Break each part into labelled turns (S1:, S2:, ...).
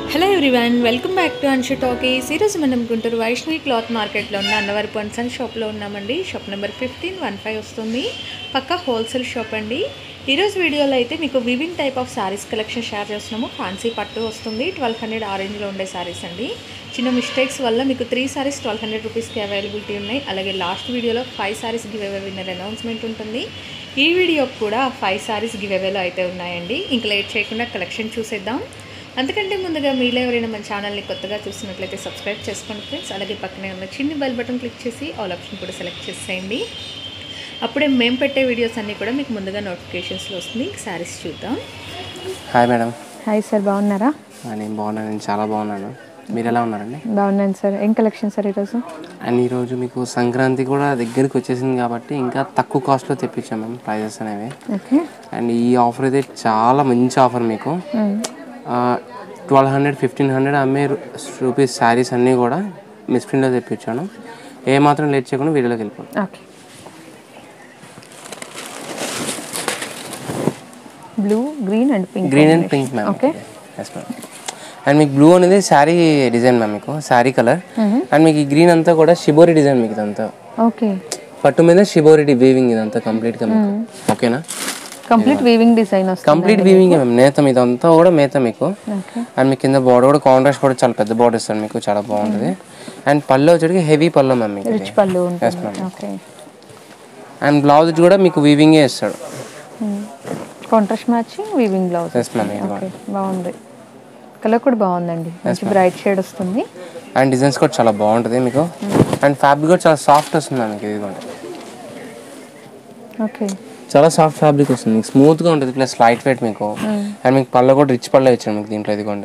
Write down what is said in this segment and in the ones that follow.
S1: Hello everyone welcome back to Anshu talkies ఈరోజు మనం Guntur Vaishnavi cloth మార్కెట్లో ఉన్న అన్నవరి పన్సన్ షాప్లో ఉన్నామండి shop number fifteen one five వస్తుంది పక్క హోల్సేల్ షాప్ అండి ఈరోజు వీడియోలో అయితే మీకు weaving type of saris collection share చేస్తున్నాము ఫ్యాన్సీ పట్టు వస్తుంది ట్వెల్వ్ హండ్రెడ్ ఆరెంజ్లో ఉండే శారీస్ అండి చిన్న మిస్టేక్స్ వల్ల మీకు త్రీ శారీస్ ట్వెల్వ్ హండ్రెడ్ రూపీస్కి అవైలబిలిటీ ఉన్నాయి అలాగే లాస్ట్ వీడియోలో five saris give away winner announcement ఉంటుంది ఈ వీడియోకి కూడా ఫైవ్ శారీస్ గివ్ అవేలో అయితే ఉన్నాయండి ఇంకా లేట్ చేయకుండా కలెక్షన్ చూసేద్దాం అంతకంటే ముందుగా మీలో ఎవరైనా మన ఛానల్ని కొత్తగా చూస్తున్నట్లయితే సబ్స్క్రైబ్ చేసుకోండి ఫ్రెండ్స్ అలాగే పక్కనే ఉన్న చిన్ని బెల్ బటన్ క్లిక్ చేసి ఆల్ ఆప్షన్ కూడా సెలెక్ట్ చేసేయండి అప్పుడే మేము పెట్టే వీడియోస్ అన్నీ కూడా మీకు ముందుగా నోటిఫికేషన్స్లో వస్తుంది శారీస్ చూద్దాం
S2: హాయ్ మేడం
S3: హాయ్ సార్ బాగున్నారా
S2: ఆ, నేను బాగున్నాను నేను చాలా బాగున్నాను మీరు ఎలా ఉన్నారండి
S3: బాగున్నాను సార్ ఏం కలెక్షన్ సార్ ఈరోజు
S2: అండ్ ఈరోజు మీకు సంక్రాంతి కూడా దగ్గరికి వచ్చేసింది కాబట్టి ఇంకా తక్కువ కాస్ట్లో తెప్పించాం మేము ప్రైజెస్ అనేవి
S3: ఓకే
S2: అండ్ ఈ ఆఫర్ అయితే చాలా మంచి ఆఫర్ మీకు ట్వెల్వ్ హండ్రెడ్ ఫిఫ్టీన్ హండ్రెడ్ అమ్మే రూపీస్ శారీస్ అన్నీ కూడా మిస్ప్రింట్లో తెప్పించాను ఏ మాత్రం లేట్ చేయకుండా వీడియోలోకి వెళ్ళిపోతాం
S3: okay blue green and pink
S2: green and pink ma'am
S3: okay
S2: yes ma'am and మీకు బ్లూ అనేది శారీ డిజైన్ మ్యామ్ మీకు శారీ కలర్ అండ్ మీకు ఈ గ్రీన్ అంతా కూడా షిబోరి డిజైన్ మీకు ఇదంతా
S3: ఓకే
S2: పట్టు మీద షిబోరి వీవింగ్ ఇదంతా కంప్లీట్గా మీకు ఓకేనా
S3: కంప్లీట్ వీవింగ్ డిజైన్ వస్తుంది
S2: కంప్లీట్ వీవింగ్ మ్యామ్ నేత ఇదంతా కూడా మేత మీకు
S3: ఓకే
S2: అండ్ మీకు కింద బార్డర్ కూడా కాంట్రాస్ట్ కూడా చాలా పెద్ద బార్డర్ ఇస్తాను మీకు చాలా బాగుంటుంది అండ్ పళ్ళు వచ్చేటికి హెవీ పళ్ళు మ్యామ్ మీకు
S3: రిచ్ పళ్ళు ఉంటుంది ఓకే
S2: అండ్ బ్లౌజ్ కూడా మీకు వీవింగే ఇస్తాడు
S3: contrast matching weaving blouse
S2: yes ma'am ఇది
S3: ఓకే బాగుంది కలర్ కూడా బాగుందండి మంచి బ్రైట్ షేడ్ వస్తుంది
S2: అండ్ డిజైన్స్ కూడా చాలా బాగుంటుంది మీకు అండ్ ఫ్యాబ్రిక్ కూడా చాలా సాఫ్ట్ వస్తుంది మ్యామ్ మీకు ఇది కూడా
S3: ఓకే
S2: చాలా సాఫ్ట్ ఫ్యాబ్రిక్ వస్తుంది మీకు స్మూత్గా ఉంటుంది ప్లస్ లైట్ వెయిట్ మీకు అండ్ మీకు పళ్ళు కూడా రిచ్ పళ్ళు ఇచ్చాను మీకు దీంట్లో ఇదిగోండి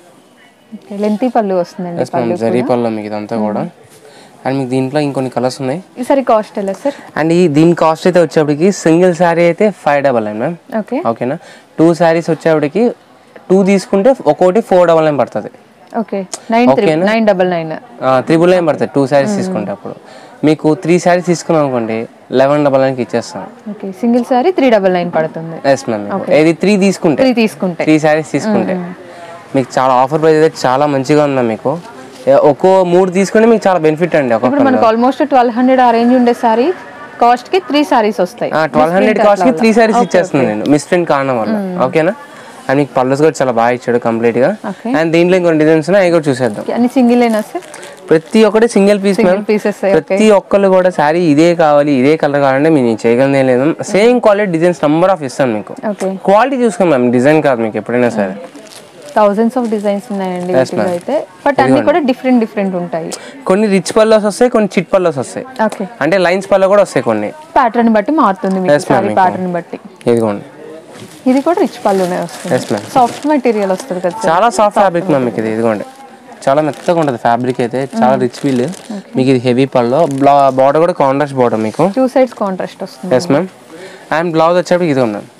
S3: ఓకే లెంతీ పళ్ళు వస్తుందండి
S2: ఎస్ మ్యామ్ జరీ పళ్ళు మీకు ఇదంతా కూడా అండ్ మీకు దీంట్లో ఇంకొన్ని కలర్స్ ఉన్నాయి
S3: ఈసారి కాస్ట్ ఎలా సార్
S2: అండ్ ఈ దీని కాస్ట్ అయితే వచ్చేప్పటికి సింగిల్ శారీ అయితే five double nine ma'am
S3: okay
S2: ఓకేనా టూ శారీస్ వచ్చేప్పటికి టూ తీసుకుంటే ఒక్కొక్కటి ఫోర్ డబల్ నైన్ పడుతుంది
S3: okay nine three nine double nine
S2: triple nine పడుతుంది టూ శారీస్ తీసుకుంటే అప్పుడు మీకు త్రీ శారీస్ తీసుకున్నాం అనుకోండి లెవెన్ డబల్ నైన్కి ఇచ్చేస్తాం
S3: okay single sari three double nine పడుతుంది
S2: ఎస్ మ్యామ్ ఏది త్రీ తీసుకుంటే
S3: త్రీ తీసుకుంటే
S2: త్రీ శారీస్ తీసుకుంటే మీకు చాలా ఆఫర్ ప్రైస్ అయితే చాలా మంచిగా ఉందా మీకు ఏ- ఒక్కో మూడు తీసుకుంటే మీకు చాలా బెనిఫిట్ అండి
S3: ఇప్పుడు
S2: ఒక్కొక్క
S3: మనకు ఆల్మోస్ట్ ట్వెల్వ్ హండ్రెడ్ ఆ రేంజ్ ఉండే సారీ కాస్ట్ కి త్రీ సారీస్ వస్తాయి
S2: ట్వెల్వ్ హండ్రెడ్ కాస్ట్ కి త్రీ శారీస్ ఇచ్చేస్తున్నాను నేను మిస్ ప్రింట్ కారణం వల్ల ఓకేనా అండ్ మీకు పళ్ళస్ కూడా చాలా బాగా ఇచ్చాడు కంప్లీట్ గా
S3: Okay.
S2: అండ్ దీంట్లో ఇంకొన్ని డిజైన్స్ ఉన్నాయి అవి కూడా చూసేద్దాం
S3: అన్ని సింగిల్ అయినా సార్
S2: ప్రతి ఒక్కటి సింగిల్ పీస్ మ్యామ్
S3: పీసెస్
S2: ప్రతి ఒక్కళ్ళు కూడా శారీ ఇదే కావాలి ఇదే కలర్ కావాలంటే మేము చేయగలం ఏం లేదు same quality designs number of ఇస్తాను మీకు
S3: ఓకే
S2: క్వాలిటీ చూసుకోండి మ్యామ్ డిజైన్ కాదు మీకు ఎప్పుడైనా సరే
S3: థౌజండ్స్ ఆఫ్ డిజైన్స్ ఉన్నాయండి వీటిలో అయితే బట్ అన్ని కూడా డిఫరెంట్ డిఫరెంట్ ఉంటాయి
S2: కొన్ని రిచ్ పల్లోస్ వస్తాయి కొన్ని చిట్ పల్లోస్ వస్తాయి
S3: ఓకే
S2: అంటే లైన్స్ పల్లో కూడా వస్తాయి కొన్ని
S3: ప్యాటర్న్ బట్టి మారుతుంది మీకు
S2: Yes, ma'am,
S3: సారీ
S2: మీకు.
S3: ప్యాటర్న్ బట్టి
S2: ఇదిగోండి
S3: ఇది కూడా రిచ్ పళ్ళునే వస్తుంది
S2: ఎస్ మ్యామ్
S3: సాఫ్ట్ మెటీరియల్ వస్తుంది కదా సార్
S2: చాలా సాఫ్ట్ ఫ్యాబ్రిక్ మ్యామ్ మీకు ఇది ఇదిగోండి చాలా మెత్తగా ఉంటుంది ఫ్యాబ్రిక్ అయితే చాలా రిచ్ ఫీల్ మీకు ఇది హెవీ పల్లో బార్డర్ కూడా కాంట్రాస్ట్ బార్డర్ మీకు
S3: టూ సైడ్స్ కాంట్రాస్ట్ వస్తుంది
S2: ఎస్ మ్యామ్ అండ్ బ్లౌజ్ వచ్చేప్పటికి ఇది ఉన్నాం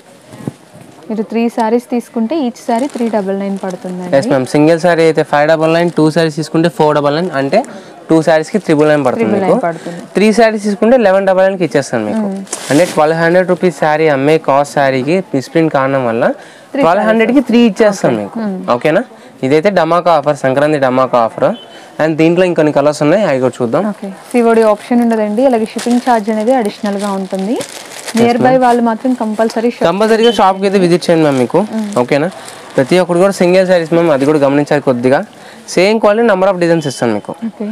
S3: మీరు త్రీ సారీస్ తీసుకుంటే each sari three double nine పడుతుందండి
S2: ఎస్ మ్యామ్ సింగిల్ సారీ అయితే five double nine two saris తీసుకుంటే ఫోర్ డబల్ నైన్ అంటే టూ సారీస్కి త్రిబుల్ నైన్ పడుతుంది
S3: ట్రిపుల్
S2: మీకు
S3: నైన్ పడుతుంది
S2: త్రీ శారీస్ తీసుకుంటే లెవెన్ డబల్ నైన్కి ఇచ్చేస్తాను మీకు అంటే ట్వెల్వ్ హండ్రెడ్ రూపీస్ శారీ అమ్మే కాస్ట్ శారీకి మిస్ప్రింట్ కారణం వల్ల ట్వెల్వ్ హండ్రెడ్కి త్రీ ఇచ్చేస్తాను మీకు ఓకేనా ఇదైతే డమాకా ఆఫర్ సంక్రాంతి డమాకా ఆఫర్ అండ్ దీంట్లో ఇంకొన్ని కలర్స్ ఉన్నాయి అవి కూడా చూద్దాం
S3: ఓకే సివోడి ఆప్షన్ ఉండదండి అలాగే షిప్పింగ్ ఛార్జ్ అనేది అడిషనల్ గా ఉంటుంది నియర్ బై వాళ్ళు మాత్రం కంపల్సరీ
S2: కంపల్సరీగా షాప్కి అయితే విజిట్ చేయండి మ్యామ్ మీకు ఓకేనా ప్రతి ఒక్కరు కూడా సింగిల్ శారీస్ మ్యామ్ అది కూడా గమనించాలి కొద్దిగా same quality number of designs ఇస్తాను మీకు
S3: ఓకే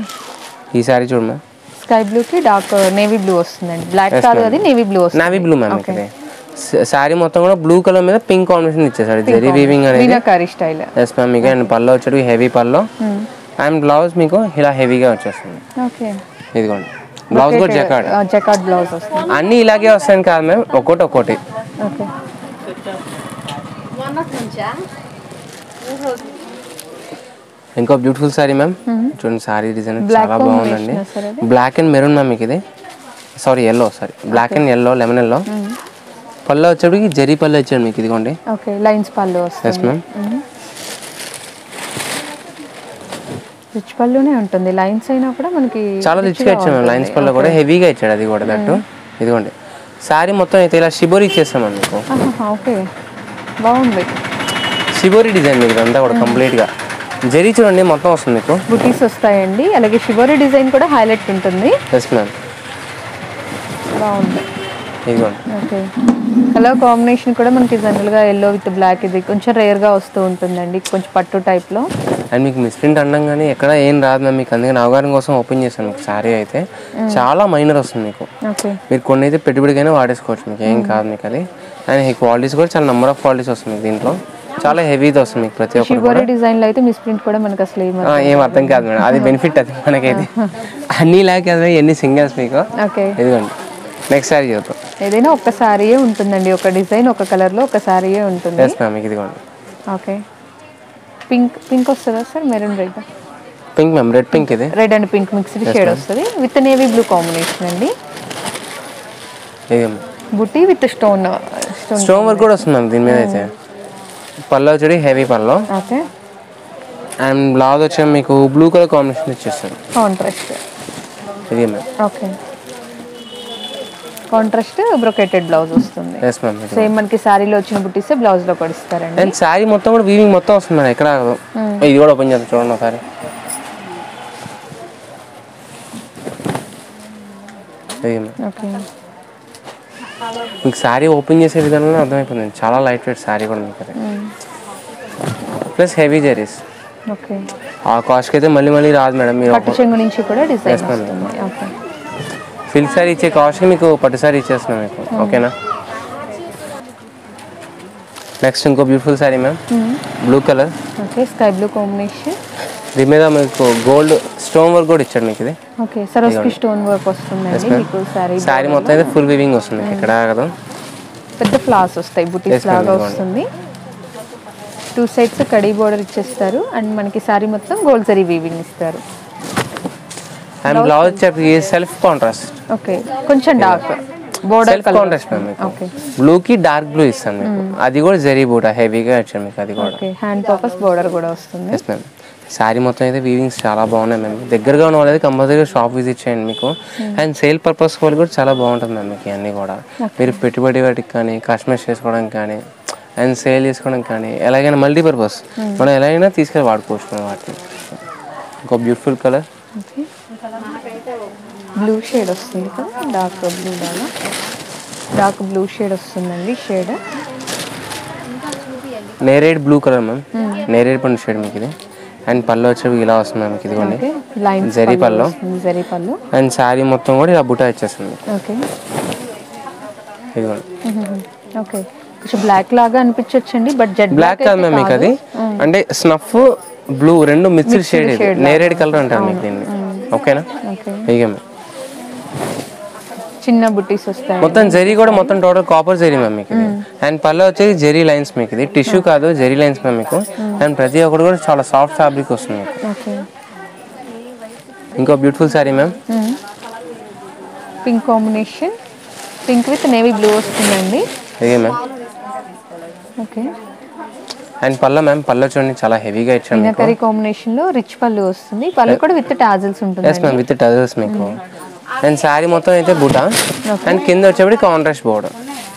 S2: ఈ శారీ చూడు మ్యామ్
S3: స్కై బ్లూ కి డార్క్ నేవీ బ్లూ వస్తుందండి బ్లాక్ కాదు అది నేవీ బ్లూ వస్తుంది
S2: నావీ బ్లూ మ్యామ్ ఇది శారీ మొత్తం కూడా బ్లూ కలర్ మీద పింక్ కాంబినేషన్ ఇచ్చేసాడు జరీ వీవింగ్ అనేది
S3: మీనాకారి స్టైల్
S2: ఎస్ మ్యామ్ మీకు అండ్ పళ్ళు వచ్చేది హెవీ పళ్ళు అండ్ బ్లౌజ్ మీకు ఇలా హెవీగా వచ్చేస్తుంది
S3: ఓకే
S2: ఇదిగోండి బ్లౌజ్ కూడా జకాడ్
S3: జకాట్ బ్లౌజ్ వస్తుంది
S2: అన్నీ ఇలాగే వస్తాయని కాదు మ్యామ్ ఒక్కోటి ఒక్కోటి
S3: ఓకే
S2: ఇంకో బ్యూటిఫుల్ సారీ మ్యామ్ చూడండి సారీ డిజైన్
S3: Black
S2: చాలా బాగుందండి
S3: combination ఆ sir
S2: black and maroon ma'am మీకు ఇది sari yellow sari black and yellow lemon yellow pallu వచ్చేటికి జరీ పళ్ళు వచ్చాడు మీకు ఇదిగోండి
S3: ఓకే లైన్స్ పళ్ళు
S2: ఎస్
S3: వస్తుంది
S2: మ్యామ్
S3: రిచ్ పళ్ళునే ఉంటుంది లైన్స్ అయినా కూడా మనకి
S2: చాలా రిచ్గా ఇచ్చాడు మ్యామ్ లైన్స్ పళ్ళు కూడా హెవీగా ఇచ్చాడు అది కూడా దట్టు ఇదిగోండి సారీ మొత్తం అయితే ఇలా షిబోరి ఇచ్చేస్తాం మీకు
S3: ఆహాహా, ఓకే బాగుంది
S2: షిబోరి డిజైన్ మీకు ఇదంతా కూడా కంప్లీట్గా జరీ చూడండి మొత్తం వస్తుంది మీకు
S3: బుటీస్ వస్తాయండి అలాగే షివోరీ డిజైన్ కూడా హైలైట్ ఉంటుంది
S2: ఎస్ మ్యామ్
S3: బాగుంది
S2: ఇదిగోండి
S3: ఓకే కలర్ కాంబినేషన్ కూడా మనకి జనరల్గా ఎల్లో విత్ బ్లాక్ ఇది కొంచెం రేర్గా వస్తూ ఉంటుందండి కొంచెం పట్టు టైప్లో
S2: అండ్ మీకు మిస్ప్రింట్ అన్నాం కానీ ఎక్కడ ఏం రాదు మ్యామ్ మీకు అందుకని అవగాహన కోసం ఓపెన్ చేశాను మీకు సారీ అయితే చాలా మైనర్ వస్తుంది మీకు
S3: ఓకే
S2: మీరు కొన్ని అయితే పెట్టుబడికైనా వాడేసుకోవచ్చు మీకు ఏం కాదు మీకు అది అండ్ ఈ క్వాలిటీస్ కూడా చాలా నెంబర్ ఆఫ్ క్వాలిటీస్ వస్తుంది మీకు దీంట్లో చాలా హెవీది వస్తుంది మీకు ప్రతి ఒక్కటి
S3: షివోరీ డిజైన్లో అయితే మిస్ ప్రింట్ కూడా మనకి అసలు ఏం
S2: ఆ, ఏం అర్థం కాదు మేడం అది బెనిఫిట్ అది మనకైతే అన్నీ లాక్ కదా ఎన్ని సింగిల్స్ మీకు
S3: ఓకే
S2: ఇదిగోండి నెక్స్ట్ సారీ చూద్దాం
S3: ఏదైనా ఒక్క సారీయే ఉంటుందండి ఒక డిజైన్ ఒక కలర్లో ఒక సారీయే ఉంటుంది
S2: ఎస్ మ్యామ్ మీకు ఇదిగోండి
S3: ఓకే పింక్ పింక్ వస్తుందా sir maroon red
S2: pink ma'am red pink ఇది
S3: red and pink mixed shade వస్తుంది విత్ నేవీ బ్లూ కాంబినేషన్ అండి
S2: ఇది
S3: buti with stone stone
S2: stone work కూడా వస్తుంది మ్యామ్ దీని మీద అయితే పళ్ళు వచ్చి హెవీ పళ్ళు
S3: ఓకే
S2: అండ్ బ్లౌజ్ వచ్చి మీకు బ్లూ కలర్ కాంబినేషన్ ఇచ్చేస్తాను
S3: కాంట్రాస్ట్
S2: ఇది ma'am
S3: okay contrast brocaded blouse వస్తుంది
S2: ఎస్ మ్యామ్
S3: సేమ్ మనకి శారీలో వచ్చిన బుట్టీసే బ్లౌజ్ లో కూడా ఇస్తారండి
S2: అండ్ శారీ మొత్తం కూడా వీవింగ్ మొత్తం వస్తుంది మేడం ఎక్కడ ఆగదు. ఇది కూడా ఓపెన్ చేద్దాం చూడండి ఒకసారి ఇది మ్యామ్.
S3: ఓకే
S2: మీకు శారీ ఓపెన్ చేసే విధానంలో అర్థమైపోతుంది చాలా లైట్ వెయిట్ శారీ కూడా మీకు అది ప్లస్ హెవీ జరీస్
S3: ఓకే
S2: ఆ కాస్ట్కి అయితే మళ్ళీ మళ్ళీ రాదు మేడం మీరు
S3: పట్టు చెంగు నుంచి కూడా డిజైన్
S2: Yes, ma'am.
S3: వస్తుంది ఓకే
S2: సిల్క్ శారీ ఇచ్చే కాస్ట్కి మీకు పట్టు శారీ ఇచ్చేస్తున్నాం మీకు ఓకేనా నెక్స్ట్ ఇంకో beautiful sari ma'am blue colour
S3: okay sky blue combination
S2: దీని మీద మీకు గోల్డ్ స్టోన్ వర్క్ కూడా ఇచ్చాడు మీకు ఇది
S3: ఓకే సరోస్కి స్టోన్ వర్క్ వస్తుందండి మీకు శారీ
S2: శారీ మొత్తం అయితే ఫుల్ వివింగ్ వస్తుంది మీకు ఇక్కడ కదా
S3: పెద్ద ఫ్లాస్ వస్తాయి బుటీస్
S2: Yes, ma'am,
S3: లాగా
S2: ఇదిగోండి.
S3: వస్తుంది టూ సైడ్స్ కడీ బోర్డర్ ఇచ్చేస్తారు అండ్ మనకి శారీ మొత్తం గోల్డ్ జరీ వీవింగ్ ఇస్తారు
S2: అండ్ బ్లౌజ్ వచ్చి సెల్ఫ్ కాంట్రాస్ట్
S3: ఓకే కొంచెం dark border
S2: self contrast ma'am మీకు
S3: ఓకే
S2: బ్లూకి డార్క్ బ్లూ ఇస్తాను మీకు అది కూడా జరీ బూట హెవీగా ఇచ్చాను మీకు అది కూడా
S3: ఓకే హ్యాండ్ పర్పస్ బోర్డర్ కూడా వస్తుంది
S2: ఎస్ మ్యామ్ శారీ మొత్తం అయితే వీవింగ్స్ చాలా బాగున్నాయి మ్యామ్ దగ్గరగా ఉన్న వాళ్ళైతే కంపల్సరీగా షాప్ విజిట్ చేయండి మీకు అండ్ సేల్ పర్పస్ వాళ్ళు కూడా చాలా బాగుంటుంది మ్యామ్ మీకు అన్నీ కూడా మీరు పెట్టుబడి వాటికి కానీ కస్టమైజ్ చేసుకోవడానికి కానీ అండ్ సేల్ చేసుకోవడానికి కానీ ఎలాగైనా మల్టీపర్పస్ మనం ఎలాగైనా తీసుకెళ్ళి వాడుకోవచ్చు మనం వాటిని ఇంకో beautiful colour
S3: okay blue shade వస్తుంది కదా డార్క్ బ్లూ లాగా డార్క్ బ్లూ షేడ్ వస్తుందండి షేడ్
S2: నేరేడ్ బ్లూ కలర్ మ్యామ్ నేరేడ్ పండు షేడ్ మీకు ఇది అండ్ పళ్ళు వచ్చేవి ఇలా వస్తుంది మ్యామ్ మీకు ఇదిగోండి
S3: ఓకే లైన్
S2: జరీ పళ్ళు
S3: జరీ పళ్ళు
S2: అండ్ శారీ మొత్తం కూడా ఇలా బుటా ఇచ్చేస్తుంది మీకు
S3: ఓకే
S2: ఇదిగోండి
S3: ఓకే కొంచెం బ్లాక్ లాగా అనిపించవచ్చండి బట్ జెడ్
S2: బ్లాక్ కాదు మ్యామ్ మీకు అది అంటే స్నఫ్ బ్లూ రెండు మిక్స్డ్ షేడ్ ఇది నేరేడ్ కలర్ అంటారు మీకు దీన్ని ఓకేనా
S3: ఓకే
S2: ఇక మ్యామ్
S3: చిన్న బుట్టీస్ వస్తాయి
S2: మొత్తం జరీ కూడా మొత్తం టోటల్ కాపర్ జరీ మ్యామ్ మీకు ఇది అండ్ పళ్ళు వచ్చేసి జరీ లైన్స్ మీకు ఇది టిష్యూ కాదు జరీ లైన్స్ మ్యామ్ మీకు అండ్ ప్రతి ఒక్కటి కూడా చాలా సాఫ్ట్ ఫ్యాబ్రిక్ వస్తుంది మీకు
S3: ఓకే
S2: ఇంకో beautiful sari ma'am
S3: pink combination pink with navy blue వస్తుందండి
S2: ఇదే ma'am
S3: okay
S2: and pallu ma'am pallu చూడండి చాలా హెవీగా ఇచ్చాను మీకు
S3: మీనకరీ కాంబినేషన్ లో రిచ్ పళ్ళు వస్తుంది పళ్ళు కూడా విత్ టాజిల్స్ ఉంటుంది
S2: ఎస్ మ్యామ్ విత్ టజల్స్ మీకు అండ్ శారీ మొత్తం అయితే బుటా అండ్ కింద వచ్చేప్పటి కాంట్రాస్ట్ బోర్డర్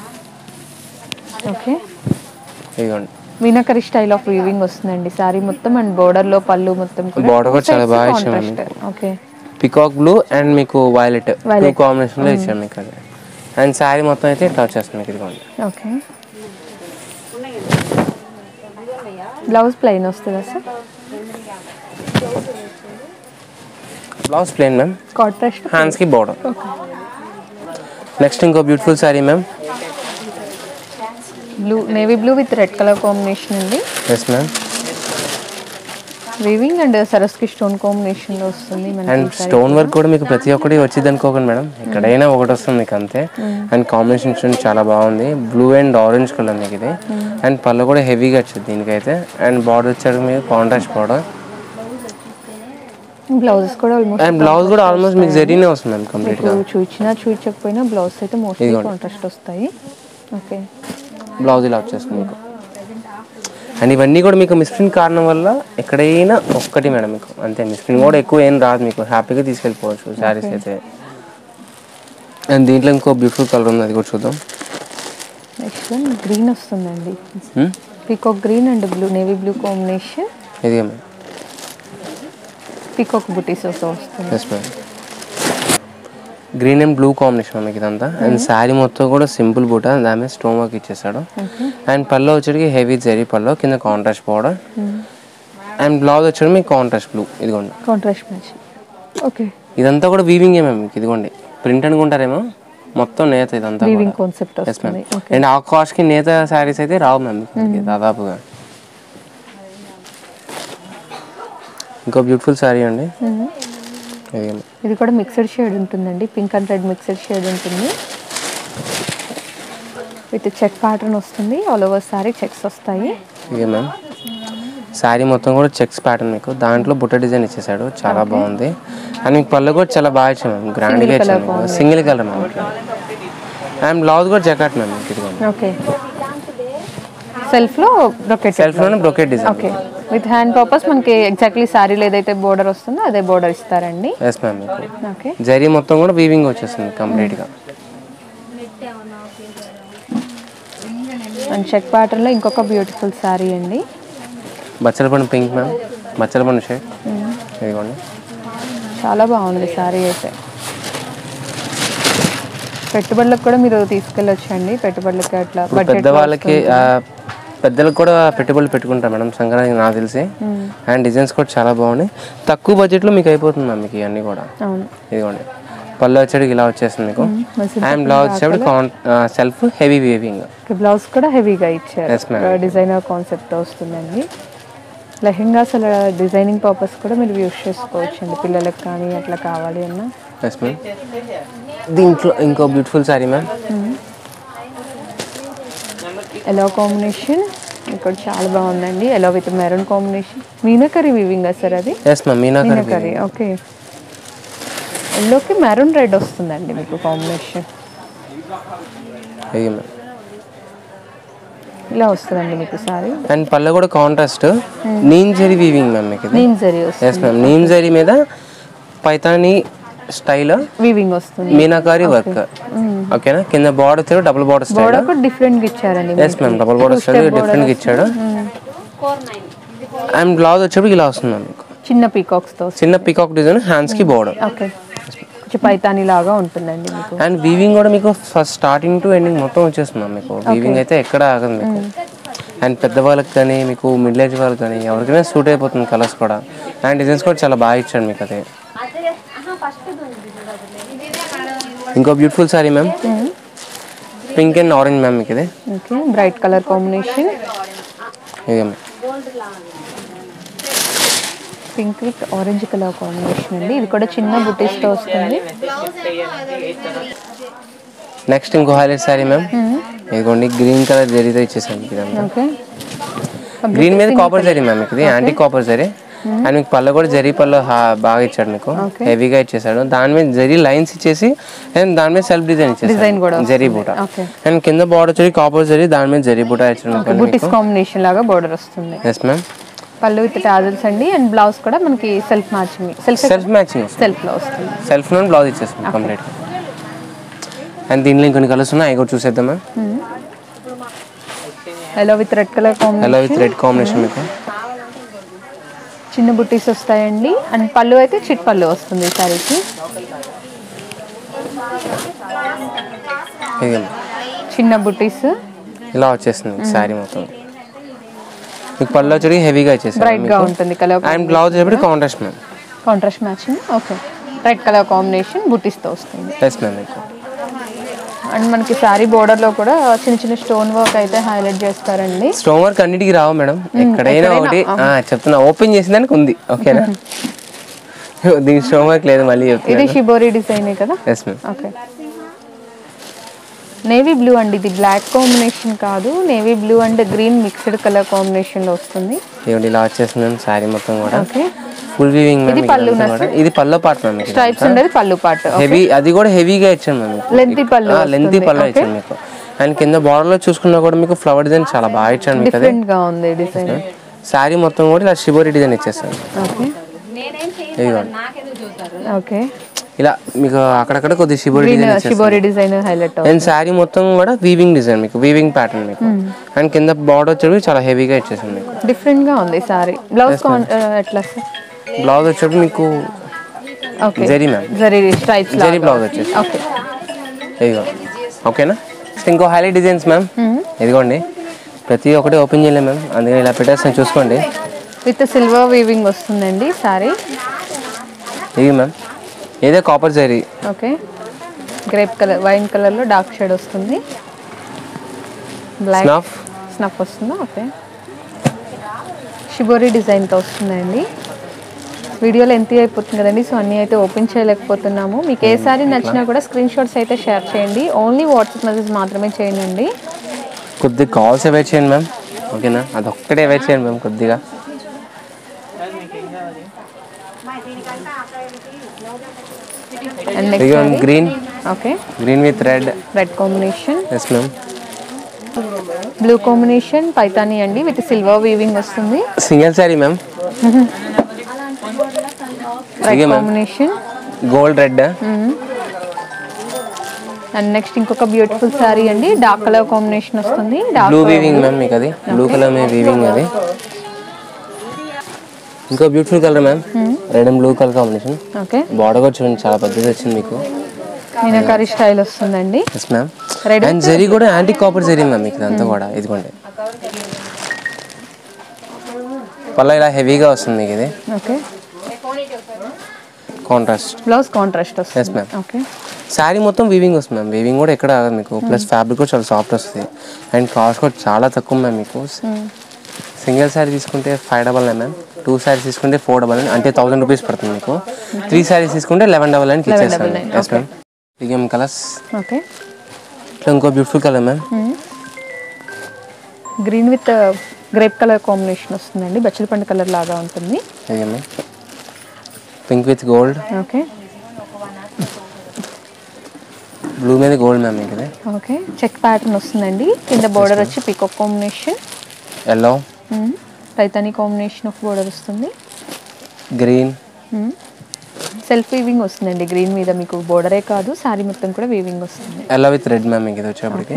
S3: ఓకే
S2: ఇదిగోండి
S3: మీనకరీ స్టైల్ ఆఫ్ వీవింగ్ వస్తుందండి సారీ మొత్తం అండ్ బోర్డర్ లో పళ్ళు మొత్తం కూడా
S2: Border కూడా చాలా బాగా ఇచ్చాము
S3: contrast okay
S2: peacock blue and మీకు వైలెట్ టూ
S3: Violet.
S2: కాంబినేషన్లో ఇచ్చాను మీకు అది అండ్ శారీ మొత్తం అయితే ఇట్లా వచ్చేస్తుంది మీకు ఇదిగోండి
S3: ఓకే బ్లౌజ్ ప్లెయిన్ వస్తుందా sir
S2: blouse plain ma'am
S3: contrast
S2: హ్యాండ్స్కి బోర్డర్ నెక్స్ట్ ఇంకో beautiful sari ma'am
S3: blue navy blue with red colour combination అండి
S2: ఎస్ మ్యామ్
S3: వీవింగ్ అండ్ సరస్కి స్టోన్ కాంబినేషన్ లో వస్తుంది
S2: అండ్
S3: మనకి
S2: స్టోన్ వర్క్ కూడా మీకు ప్రతి ఒక్కటి వచ్చింది అనుకోకండి మేడం ఎక్కడైనా ఒకటి వస్తుంది మీకు అంతే అండ్ కాంబినేషన్ చూడండి చాలా బాగుంది బ్లూ అండ్ ఆరెంజ్ కలర్ మీకు ఇది అండ్ పళ్ళు కూడా హెవీగా వచ్చింది దీనికైతే అండ్ బార్డర్ వచ్చాడు మీకు కాంట్రాస్ట్ బార్డర్
S3: బ్లౌజెస్ కూడా ఆల్మోస్ట్
S2: అండ్ బ్లౌజ్ కూడా ఆల్మోస్ట్ మీకు జరీనే వస్తుంది మ్యామ్ కంప్లీట్గా
S3: మీకు చూపించినా చూపించకపోయినా బ్లౌజ్ అయితే మోస్ట్లీ
S2: ఇదిగోండి.
S3: కాంట్రాస్ట్ వస్తాయి ఓకే
S2: బ్లౌజ్ ఇలా వచ్చేస్తుంది మీకు అండ్ ఇవన్నీ కూడా మీకు మిస్ప్రింట్ కారణం వల్ల ఎక్కడైనా ఒక్కటి మేడం మీకు అంతే మిస్ప్రింట్ కూడా ఎక్కువ ఏం రాదు మీకు హ్యాపీగా తీసుకెళ్ళిపోవచ్చు శారీస్ అయితే అండ్ దీంట్లో ఇంకో బ్యూటిఫుల్ కలర్ ఉంది అది కూడా చూద్దాం
S3: నెక్స్ట్ వన్ గ్రీన్ వస్తుందండి
S2: Hmm?
S3: Peacock green and blue navy blue combination
S2: ఇదిగా మ్యామ్
S3: పికాక్ బుటీస్ వస్తుంది
S2: yes ma'am green and blue combination మీకు ఇదంతా అండ్ శారీ మొత్తం కూడా సింపుల్ బూట దాని మీద స్టోన్ వర్క్ ఇచ్చేసాడు అండ్ పళ్ళు వచ్చేటికి హెవీ జరీ పళ్ళు కింద కాంట్రాస్ట్ పౌడర్ అండ్ బ్లౌజ్ వచ్చేది మీకు కాంట్రాస్ట్ బ్లూ ఇదిగోండి
S3: కాంట్రాస్ట్ మ్యాచ్ ఓకే
S2: ఇదంతా కూడా వీవింగ్ మ్యామ్ మీకు ఇదిగోండి ప్రింట్ అనుకుంటారేమో మొత్తం నేత ఇదంతా
S3: వీవింగ్ కాన్సెప్ట్
S2: ఎస్ మ్యామ్
S3: వస్తుంది ఓకే
S2: అండ్ ఆ కాస్ట్కి నేత శారీస్ అయితే రావు మ్యామ్ మీకు దాదాపుగా ఇంకో బ్యూటిఫుల్ శారీ అండి ఇది
S3: ఇది కూడా మిక్సడ్ షేడ్ ఉంటుందండి pink and red mixed shade ఉంటుంది విత్ చెక్ ప్యాటర్న్ వస్తుంది ఆల్ ఓవర్ సారీ చెక్స్ వస్తాయి
S2: ఇదే మ్యామ్ శారీ మొత్తం కూడా చెక్స్ ప్యాటర్న్ మీకు దాంట్లో బుట్ట డిజైన్ ఇచ్చేసాడు చాలా బాగుంది అండ్ మీకు పళ్ళు కూడా చాలా బాగా ఇచ్చాను మ్యామ్ గ్రాండ్గా ఇచ్చాను single colour ma'am and blouse కూడా జకాట్ మ్యామ్ మీకు ఇదిగోండి
S3: ఓకే సెల్ఫ్లో బ్రొకెట్
S2: సెల్ఫ్లోనే brocade design
S3: okay with hand purpose మనకి ఎగ్జాక్ట్లీ శారీలో ఏదైతే బోర్డర్ వస్తుందో అదే బోర్డర్ ఇస్తారండి
S2: ఎస్ మ్యామ్ మీకు
S3: ఓకే
S2: జరీ మొత్తం కూడా వీవింగ్ వచ్చేస్తుంది కంప్లీట్గా
S3: అండ్ చెక్ ప్యాటర్న్లో ఇంకొక బ్యూటిఫుల్ శారీ అండి
S2: బచ్చల పండు పింక్ మ్యామ్ బచ్చల పండు షేడ్ ఇదిగోండి
S3: చాలా బాగుంది శారీ అయితే పెట్టుబడులకు కూడా మీరు తీసుకెళ్ళొచ్చండి పెట్టుబడులకి అట్లా బడ్జెట్
S2: పెద్దవాళ్ళకి ఆ, పెద్దలకు కూడా పెట్టుబడులు పెట్టుకుంటాం మేడం సంక్రాంతికి నాకు తెలిసి అండ్ డిజైన్స్ కూడా చాలా బాగున్నాయి తక్కువ బడ్జెట్లో మీకు అయిపోతుంది మ్యామ్ మీకు ఇవన్నీ కూడా
S3: అవును
S2: ఇదిగోండి పళ్ళు వచ్చేటికి ఇలా వచ్చేస్తుంది మీకు
S3: మంచి
S2: అండ్ బ్లౌజ్ వచ్చేప్పుడు సెల్ఫ్ హెవీ వేవింగ్
S3: బ్లౌజ్ కూడా హెవీగా ఇచ్చారు
S2: Yes, ma'am.
S3: డిజైనర్ కాన్సెప్ట్ వస్తుందండి లెహెంగా అసలు డిజైనింగ్ పర్పస్ కూడా మీరు యూస్ చేసుకోవచ్చు అండి పిల్లలకు కానీ అట్లా కావాలి అన్నా
S2: ఎస్ మ్యామ్ దీంట్లో ఇంకో beautiful sari ma'am
S3: yellow combination ఇక్కడ చాలా బాగుందండి yellow with maroon combination meenakari weaving sir అది
S2: yes ma'am meenakari
S3: meenakari okay ఎల్లోకి మెరూన్ రెడ్ వస్తుందండి మీకు కాంబినేషన్
S2: ఇది మ్యామ్
S3: ఇలా వస్తుందండి మీకు సారీ
S2: అండ్ పళ్ళు కూడా contrast neem zari weaving ma'am మీకు ఇది
S3: నీమ్ జరీ వస్తుంది
S2: ఎస్ మ్యామ్ నీమ్ జరీ మీద పైతాని స్టైల్
S3: వీవింగ్ వస్తుంది
S2: మీనాకారి వర్క్ ఓకేనా కింద బార్డర్ వచ్చాడు డబుల్ బార్డర్ స్టైల్
S3: బోర్డర్ కూడా డిఫరెంట్ గా ఇచ్చారండి
S2: yes ma'am double border style different ఇచ్చాడు అండ్ బ్లౌజ్ వచ్చేప్పుడు ఇలా వస్తుంది మ్యామ్ మీకు
S3: చిన్న పీకాక్స్ తో
S2: చిన్న పికాక్ డిజైన్ హ్యాండ్స్ కి బార్డర్
S3: ఓకే కొంచెం పైతాని లాగా ఉంటుందండి మీకు
S2: అండ్ వీవింగ్ కూడా మీకు ఫస్ట్ స్టార్టింగ్ టు ఎండింగ్ మొత్తం వచ్చేస్తుంది మ్యామ్ మీకు వీవింగ్ అయితే ఎక్కడ ఆగదు మీకు అండ్ పెద్దవాళ్ళకి కానీ మీకు మిడిల్ ఏజ్ వాళ్ళకి కానీ ఎవరికైనా సూట్ అయిపోతుంది కలర్స్ కూడా అండ్ డిజైన్స్ కూడా చాలా బాగా ఇచ్చాడు మీకు అది ఇంకో beautiful sari ma'am pink and orange ma'am మీకు ఇది
S3: ఓకే బ్రైట్ కలర్ కాంబినేషన్
S2: ఇదే ma'am
S3: pink with orange colour combination అండి ఇది కూడా చిన్న బుటీస్ తో వస్తుంది
S2: నెక్స్ట్ ఇంకో హైలైట్ సారీ మ్యామ్ ఇదిగోండి గ్రీన్ కలర్ జరీతో ఇచ్చేసాను మీకు ఇదంతా
S3: ఓకే
S2: గ్రీన్ మీద కాపర్ జరీ మ్యామ్ మీకు ఇది యాంటీ కాపర్ జరీ అండ్ మీకు పళ్ళు కూడా జరీ పళ్ళు హా- బాగా ఇచ్చాడు మీకు
S3: Okay.
S2: హెవీగా ఇచ్చేసాడు దాని మీద జరీ లైన్స్ ఇచ్చేసి అండ్ దాని మీద సెల్ఫ్ డిజైన్
S3: Design కూడా
S2: ఇచ్చేసాడు జరీ బూట
S3: Okay.
S2: అండ్ కింద బార్డర్ వచ్చి కాపర్ జరీ దాని మీద జరీ బూట ఇచ్చాడు
S3: బుటీస్ కాంబినేషన్ లాగా బోర్డర్ వస్తుంది
S2: yes ma'am
S3: pallu with tassels అండి అండ్ బ్లౌజ్ కూడా మనకి self matching self
S2: self matching
S3: self లో వస్తుంది
S2: సెల్ఫ్ నుండి బ్లౌజ్ ఇచ్చేస్తాం కంప్లీట్ అండ్ దీనిలో ఇంకొన్ని కలర్స్ ఉన్నాయి అవి కూడా చూసేద్దాం ma'am
S3: yellow with red colour
S2: yellow
S3: combination
S2: with red combination మీకు
S3: చిన్న బుట్టీస్ వస్తాయండి అండ్ పళ్ళు అయితే చిట్ పళ్ళు వస్తుంది ఈ సారీకి
S2: ఇది
S3: చిన్న బుట్టీస్
S2: ఇలా వచ్చేస్తుంది శారీ మొత్తం మీకు పళ్ళు వచ్చి హెవీగా ఇచ్చేసాడు
S3: బ్రైట్ గా ఉంటుంది కలర్
S2: అండ్ బ్లౌజ్ వచ్చేప్పుడు contrast ma'am
S3: contrast matching okay red colour combination butis తో వస్తుంది
S2: ఎస్ మ్యామ్ మీకు
S3: అండ్ మనకి శారీ బోర్డర్ లో కూడా చిన్న చిన్న స్టోన్ వర్క్ అయితే హైలైట్ చేస్తారండి
S2: స్టోన్ వర్క్ అన్నిటికీ రావు మేడం ఎక్కడైనా ఒకటి ఆ, చెప్తున్నా ఓపెన్ చేసిన దానికి ఉంది ఓకేనా దీని స్టోన్ వర్క్ లేదు మళ్ళీ
S3: ఇది
S2: చెప్తున్నా
S3: షిబోరి డిజైన్ కదా
S2: yes ma'am
S3: okay navy blue అండి ఇది బ్లాక్ కాంబినేషన్ కాదు navy blue and green mixed colour combination లో వస్తుంది
S2: ఇవ్వండి ఇలా వచ్చేస్తుంది మ్యామ్ శారీ మొత్తం కూడా
S3: ఓకే
S2: ఫుల్ వీవింగ్
S3: ఇది పళ్ళునా
S2: మ్యామ్ ఇది పల్లో పార్ట్ మ్యామ్
S3: స్ట్రైప్స్ ఉండేది పళ్ళు పాటు
S2: హెవీ అది కూడా హెవీగా ఇచ్చాను మ్యామ్
S3: లెంతీ పళ్ళు
S2: లెంతీ పళ్ళు ఇచ్చాను మీకు అండ్ కింద border లో చూసుకున్నా కూడా మీకు ఫ్లవర్ డిజైన్ చాలా బాగా ఇచ్చాను మీకు అది
S3: డిఫరెంట్ గా ఉంది డిజైన్
S2: శారీ మొత్తం కూడా ఇలా షిబోరి డిజైన్ ఇచ్చేస్తాను
S3: ఓకే
S2: ఇదిగోండి
S3: ఓకే
S2: ఇలా మీకు అక్కడక్కడ కొద్ది shibori
S3: green
S2: design
S3: shibori design highlight
S2: and sari మొత్తం కూడా వీవింగ్ డిజైన్ మీకు వీవింగ్ ప్యాటర్న్ మీకు అండ్ కింద బార్డర్ వచ్చేవి చాలా హెవీగా ఇచ్చేసింది మీకు
S3: డిఫరెంట్ గా ఉంది సారీ బ్లౌజ్ ఎట్లా సార్
S2: బ్లౌజ్ వచ్చేటప్పుడు మీకు
S3: okay
S2: zari ma'am
S3: zari stripes
S2: zari blouse వచ్చేసి
S3: ఓకే
S2: ఇదిగో ఓకేనా నెక్స్ట్ ఇంకో హైలైట్ డిజైన్స్ మ్యామ్ ఇదిగోండి ప్రతి ఒక్కటి ఓపెన్ చేయలేము మ్యామ్ అందుకని ఇలా పెట్టేస్తాను చూసుకోండి
S3: విత్ సిల్వర్ వీవింగ్ వస్తుందండి సారీ
S2: ఇది మ్యామ్ ఏదో copper zari
S3: okay grape colour wine కలర్లో డార్క్ షేడ్ వస్తుంది బ్లాక్
S2: స్నాఫ్
S3: స్నఫ్ వస్తుందా ఓకే షిబోరి డిజైన్తో వస్తుందండి వీడియోలో ఎంత అయిపోతుంది కదండి సో అన్నీ అయితే ఓపెన్ చేయలేకపోతున్నాము మీకు ఏ సారీ నచ్చినా కూడా స్క్రీన్ షాట్స్ అయితే షేర్ చేయండి ఓన్లీ వాట్సాప్ మెసేజ్ మాత్రమే చేయండి
S2: కొద్దిగా కాల్స్ అవాయిడ్ చేయండి మ్యామ్ ఓకేనా అది ఒక్కటే అవాయిడ్ చేయండి మ్యామ్ కొద్దిగా
S3: అండ్
S2: ఇదిగో
S3: next
S2: green
S3: okay
S2: green with red
S3: red combination
S2: yes ma'am
S3: blue combination Paithani అండి విత్ సిల్వర్ వీవింగ్ వస్తుంది
S2: సింగిల్ శారీ మ్యామ్
S3: రెడ్
S2: ఇదిగే ma'am.
S3: Combination
S2: gold red
S3: and next ఇంకొక బ్యూటిఫుల్ శారీ అండి డార్క్ కలర్ కాంబినేషన్ వస్తుంది
S2: blue
S3: dark
S2: weaving ma'am మీకు అది blue colour మీ weaving అది ఇంకో beautiful colour ma'am red and blue colour combination
S3: okay
S2: border కూడా చూడండి చాలా పెద్దది వచ్చింది మీకు
S3: మీనాకారి స్టైల్ వస్తుందండి
S2: yes ma'am
S3: Red
S2: and zari కూడా యాంటీ కాపర్ జరీ మ్యామ్ మీకు ఇదంతా కూడా ఇదిగోండి పళ్ళ ఇలా హెవీగా వస్తుంది మీకు ఇది
S3: okay
S2: contrast
S3: blouse contrast
S2: Yes,
S3: వస్తుంది
S2: ma'am.
S3: ఓకే
S2: శారీ మొత్తం వీవింగ్ వస్తుంది మ్యామ్ వీవింగ్ కూడా ఎక్కడ ఆగదు మీకు ప్లస్ ఫ్యాబ్రిక్ కూడా చాలా సాఫ్ట్ వస్తుంది అండ్ కాస్ట్ కూడా చాలా తక్కువ మ్యామ్ మీకు సింగిల్ శారీ తీసుకుంటే five double nine ma'am two saris తీసుకుంటే ఫోర్ డబల్ నైన్ అంటే థౌసండ్ రూపీస్ పడుతుంది మీకు త్రీ శారీస్ తీసుకుంటే లెవెన్ డబల్ నైన్కి ఇచ్చేస్తాను
S3: 11.99,
S2: ఎస్ మ్యామ్ ఇగేం కలర్స్
S3: ఓకే
S2: ఇట్లా ఇంకో beautiful colour ma'am
S3: green with grape colour combination వస్తుందండి బచ్చల పండు కలర్ లాగా ఉంటుంది
S2: ఇదే ma'am pink with gold
S3: okay
S2: blue మీద గోల్డ్ మ్యామ్ మీకు ఇది
S3: ఓకే చెక్ ప్యాటర్న్ వస్తుందండి కింద బోర్డర్ వచ్చి peacock combination
S2: yellow
S3: Paithani combination of border వస్తుంది
S2: గ్రీన్
S3: సెల్ఫ్ వీవింగ్ వస్తుందండి గ్రీన్ మీద మీకు బోర్డరే కాదు శారీ మొత్తం కూడా వీవింగ్ వస్తుంది
S2: ఎల్లో విత్ రెడ్ మ్యామ్ మీకు ఇది వచ్చేప్పటికి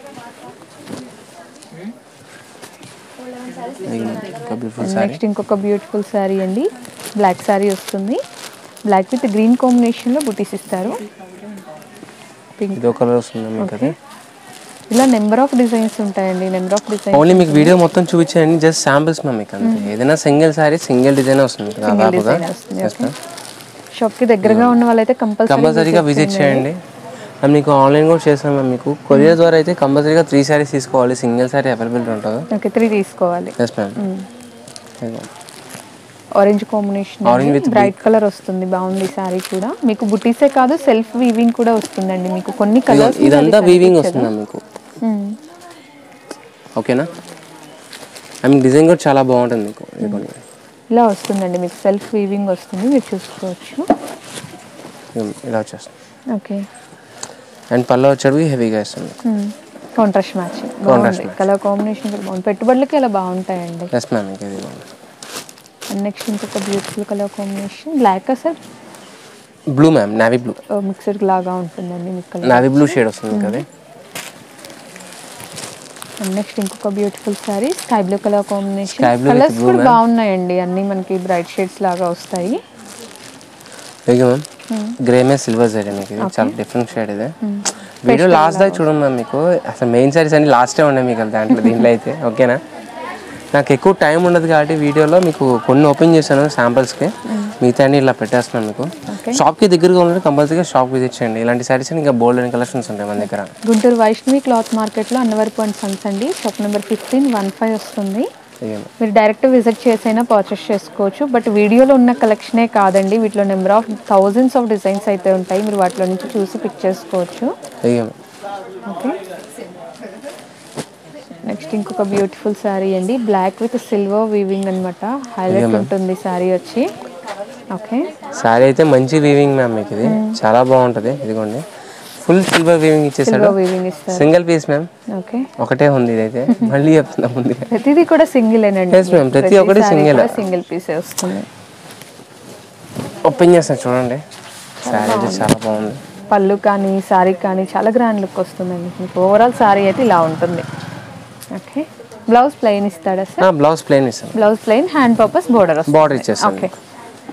S2: ఇంకా బ్యూటిఫుల్ శారీ
S3: నెక్స్ట్ ఇంకొక బ్యూటిఫుల్ శారీ అండి బ్లాక్ శారీ వస్తుంది బ్లాక్ విత్ గ్రీన్ కాంబినేషన్లో బుటీస్ ఇస్తారు పింక్
S2: ఇదో కలర్ వస్తుంది మీకు అది
S3: ఇలా నెంబర్ ఆఫ్ డిజైన్స్ ఉంటాయండి నెంబర్ ఆఫ్ డిజైన్స్
S2: ఓన్లీ మీకు వీడియో మొత్తం చూపించేయండి జస్ట్ శాంపిల్స్ మ్యామ్ మీకు అంతే ఏదైనా సింగిల్ శారీ సింగిల్ డిజైన్ వస్తుంది మీకు దాదాపుగా
S3: డిజైన్ వస్తుంది
S2: Yes, ma'am.
S3: షాప్కి దగ్గరగా ఉన్న వాళ్ళైతే కంపల్సరీ
S2: కంపల్సరీగా విజిట్ చేయండి అండ్ మీకు ఆన్లైన్ కూడా చేస్తాం మ్యామ్ మీకు కొరియర్ ద్వారా అయితే కంపల్సరీగా త్రీ శారీస్ తీసుకోవాలి సింగిల్ శారీ అవైలబిలిటీ ఉంటుంది
S3: ఓకే త్రీ తీసుకోవాలి
S2: yes ma'am
S3: orange combination
S2: Orange with
S3: bright colour వస్తుంది బాగుంది శారీ కూడా మీకు బుటీసే కాదు సెల్ఫ్ వీవింగ్ కూడా వస్తుందండి మీకు కొన్ని కలర్స్
S2: ఇదంతా వీవింగ్ వస్తుంది మ్యామ్ మీకు ఓకేనా ఐ మీన్ డిజైన్ కూడా చాలా బాగుంటుంది మీకు ఇదిగోండి.
S3: ఇలా వస్తుందండి మీకు సెల్ఫ్ వీవింగ్ వస్తుంది మీరు చూసుకోవచ్చు
S2: ఇదిగో ఇలా వచ్చేస్తుంది
S3: ఓకే
S2: అండ్ పళ్ళు వచ్చేటివి హెవీగా ఇస్తుంది
S3: కాంట్రాస్ట్ మ్యాచ్ బాగుంది కలర్ కాంబినేషన్ కూడా బాగుంది పెట్టుబడులకి ఇలా బాగుంటాయండి
S2: ఎస్ మ్యామ్ మీకు ఇది
S3: అండ్ నెక్స్ట్ ఇంకొక beautiful colour combination black sir
S2: blue ma'am navy blue
S3: mixer లాగా ఉంటుందండి మీకు కలర్
S2: నావీ బ్లూ షేడ్ వస్తుంది మీకు అది
S3: అండ్ నెక్స్ట్ ఇంకొక beautiful sari sky blue colour combination
S2: Sky blue with
S3: colours
S2: blue,
S3: కూడా
S2: ma'am.
S3: బాగున్నాయండి అన్ని మనకి బ్రైట్ షేడ్స్ లాగా వస్తాయి
S2: ఓకే మ్యామ్ గ్రే మీద సిల్వర్ సైడ్ మీకు ఇది చాలా డిఫరెంట్ షేడ్ ఇది వీడియో లాస్ట్ దాకా చూడండి మ్యామ్ మీకు అసలు మెయిన్ సారీస్ అన్ని లాస్టే ఉన్నాయి మీకు దాంట్లో దీంట్లో అయితే ఓకేనా నాకు ఎక్కువ టైం ఉండదు కాబట్టి వీడియోలో మీకు కొన్ని ఓపెన్ చేశాను శాంపిల్స్కి మిగతా అన్ని ఇలా పెట్టేస్తున్నాను మీకు
S3: Okay.
S2: షాప్కి దగ్గరగా ఉంటే కంపల్సరీగా షాప్ విజిట్ చేయండి ఇలాంటి సారీస్ ఇంకా బోల్డ్ అండ్ కలెక్షన్స్ ఉంటాయి మన దగ్గర
S3: గుంటూరు వైష్ణవి క్లాత్ మార్కెట్లో అన్నవరపు అండ్ సన్స్ అండి shop number fifteen one five వస్తుంది
S2: ఇదే
S3: మీరు డైరెక్ట్ విజిట్ చేసైనా పర్చేస్ చేసుకోవచ్చు బట్ వీడియోలో ఉన్న కలెక్షనే కాదండి వీటిలో number of thousands of designs అయితే ఉంటాయి మీరు వాటిలో నుంచి చూసి పిక్ చేసుకోవచ్చు
S2: ఇదే
S3: ఓకే నెక్స్ట్ ఇంకొక బ్యూటిఫుల్ శారీ అండి బ్లాక్ విత్ సిల్వర్ వీవింగ్ అనమాట హైలైట్ ఉంటుంది శారీ వచ్చి ఓకే
S2: శారీ అయితే మంచి వీవింగ్ మ్యామ్ మీకు ఇది చాలా బాగుంటుంది ఇదిగోండి ఫుల్ సిల్వర్ వీవింగ్ ఇచ్చేసాడు
S3: సిల్వర్ వీవింగ్ ఇస్తారు
S2: సింగిల్ పీస్ మ్యామ్
S3: ఓకే
S2: ఒకటే ఉంది ఇదైతే మళ్ళీ చెప్తున్నా ముందుగా
S3: ప్రతిదీ కూడా సింగిల్ ఏనండి
S2: Yes, ma'am. ప్రతి ఒక్కటి single.
S3: సింగిల్ పీసే వస్తుంది
S2: ఓపెన్ చేస్తాను చూడండి శారీ అయితే చాలా బాగుంది
S3: పళ్ళు కానీ శారీ కానీ చాలా గ్రాండ్ లుక్ వస్తుందండి మీకు ఓవరాల్ శారీ అయితే ఇలా ఉంటుంది ఓకే బ్లౌజ్ ప్లెయిన్ ఇస్తాడా సార్
S2: బ్లౌజ్ ప్లేన్ ఇస్తాను
S3: blouse plain hand purpose border వస్తుంది
S2: బార్డర్ ఇచ్చేస్తాను
S3: okay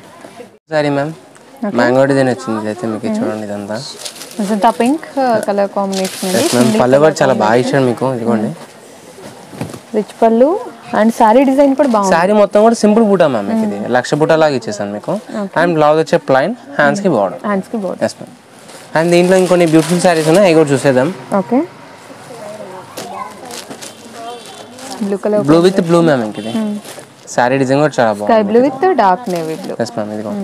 S2: sorry ma'am mango design వచ్చింది ఇదైతే మీకు చూడండి ఇదంతా
S3: అజంతా పింక్ కలర్ కాంబినేషన్ అండి
S2: మ్యామ్ పళ్ళు కూడా చాలా బాగా ఇచ్చాడు మీకు ఇదిగోండి
S3: రిచ్ పళ్ళు అండ్ సారీ డిజైన్ కూడా బాగుంది
S2: శారీ మొత్తం కూడా సింపుల్ బూటా మ్యామ్ మీకు ఇది లక్ష బూటా లాగా ఇచ్చేసాను మీకు అండ్ బ్లౌజ్ వచ్చే ప్లైన్ హ్యాండ్స్కి బార్డర్
S3: హ్యాండ్స్కి బోర్డ్
S2: ఎస్ మ్యామ్ అండ్ దీంట్లో ఇంకొన్ని బ్యూటిఫుల్ శారీస్ ఉన్నాయి అవి కూడా చూసేద్దాం
S3: okay blue colour
S2: blue with blue ma'am ఇంక ఇది శారీ డిజైన్ కూడా చాలా
S3: స్కై
S2: బాగుంది
S3: blue with dark navy blue
S2: yes ma'am ఇదిగో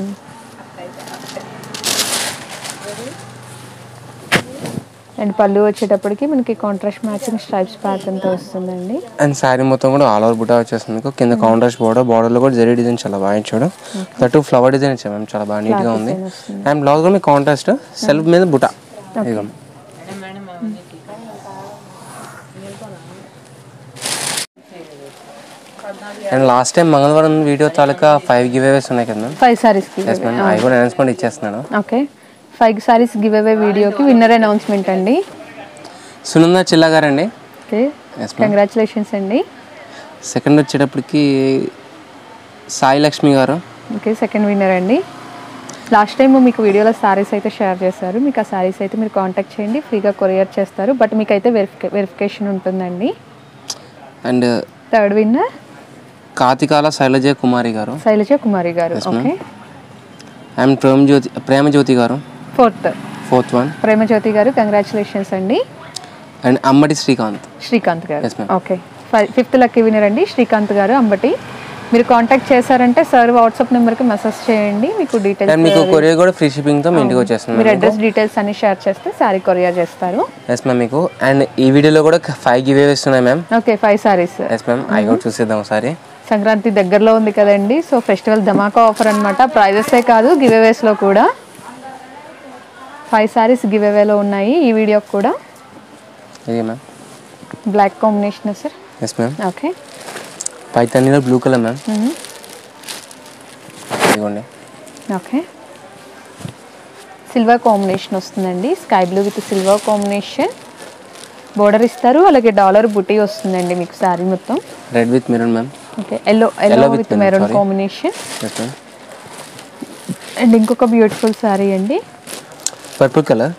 S3: అండ్ పళ్ళు వచ్చేటప్పటికి మనకి కాంట్రాస్ట్ మ్యాచింగ్ స్ట్రైప్స్ ప్యాటర్న్ తో వస్తుందండి
S2: అండ్ శారీ మొత్తం కూడా ఆల్ ఓవర్ బుటా వచ్చేస్తుంది మీకు కింద కాంట్రాస్ట్ బోర్డర్ బోర్డర్లో కూడా జరీ డిజైన్ చాలా బాగా ఇచ్చాడు దట్టు ఫ్లవర్ డిజైన్ ఇచ్చాం మ్యామ్ చాలా బాగా నీట్గా ఉంది
S3: design వస్తుంది.
S2: అండ్ బ్లౌజ్ కూడా మీకు కాంట్రాస్ట్ సెల్ఫ్ మీద బుటా ఇదిగో అండ్ లాస్ట్ టైం మంగళవారం వీడియో తాలూకా ఫైవ్ గివ్ అవేస్ ఉన్నాయి కదా మ్యామ్
S3: ఫైవ్ సారీస్ కి
S2: ఎస్ మ్యామ్ అవి కూడా అనౌన్స్మెంట్ ఇచ్చేస్తున్నాను
S3: okay five saris giveaway వీడియోకి విన్నర్ అనౌన్స్మెంట్ అండి
S2: సునంద చిల్లా గారండి
S3: ఓకే
S2: ఎస్ మ్యామ్
S3: కంగ్రాచులేషన్స్ అండి
S2: సెకండ్ వచ్చేటప్పటికి సాయి లక్ష్మి గారు
S3: ఓకే సెకండ్ విన్నర్ అండి లాస్ట్ టైం మీకు వీడియోలో సారీస్ అయితే షేర్ చేశారు మీకు ఆ సారీస్ అయితే మీరు కాంటాక్ట్ చేయండి ఫ్రీగా కొరియర్ చేస్తారు బట్ మీకు అయితే వెరిఫికే వెరిఫికేషన్ ఉంటుందండి
S2: and
S3: third winner
S2: Kathikala Sailaja Kumari గారు
S3: శైలజ కుమారి గారు ఓకే
S2: అండ్ ప్రేమ జ్యోతి ప్రేమ జ్యోతి గారు
S3: ఫోర్త్
S2: ఫోర్త్ వన్
S3: ప్రేమజ్యోతి గారు కంగ్రాచులేషన్స్ అండి
S2: అండ్ అమ్మటి శ్రీకాంత్
S3: శ్రీకాంత్ గారు
S2: Yes, ma'am.
S3: Okay fifth lucky winner అండి శ్రీకాంత్ గారు అంబటి మీరు కాంటాక్ట్ చేశారంటే సార్ వాట్సాప్ నెంబర్కి మెసేజ్ చేయండి మీకు
S2: అండ్
S3: డీటెయిల్స్
S2: మీకు కొరియర్ కూడా ఫ్రీ షిప్పింగ్తో మీ ఇంటికి వచ్చేస్తుంది
S3: మీరు అడ్రస్ డీటెయిల్స్ అన్ని షేర్ చేస్తే సారీ కొరియర్ చేస్తారు
S2: ఎస్ మ్యామ్ మీకు అండ్ ఈ వీడియోలో కూడా ఫైవ్ గివ్ అవేస్ ఉన్నాయి ma'am
S3: okay five saris
S2: yes ma'am అవి కూడా చూసేద్దాం ఒకసారి
S3: సంక్రాంతి దగ్గరలో ఉంది కదండి సో ఫెస్టివల్ ధమాకా ఆఫర్ అనమాట ప్రైజెసే కాదు గివ్ అవేస్లో కూడా ఫైవ్ సారీస్ గివ్ అవేలో ఉన్నాయి ఈ వీడియోకి కూడా
S2: ఇది ma'am
S3: black combination sir
S2: yes ma'am
S3: okay
S2: పైతానీలో బ్లూ కలర్ మ్యామ్ ఇదిగోండి
S3: ఓకే సిల్వర్ కాంబినేషన్ వస్తుందండి sky blue with silver combination border ఇస్తారు అలాగే డాలర్ బుటీ వస్తుందండి మీకు శారీ మొత్తం
S2: red with maroon ma'am
S3: okay yellow yellow with maroon combination
S2: yes ma'am
S3: and ఇంకొక బ్యూటిఫుల్ శారీ అండి
S2: purple colour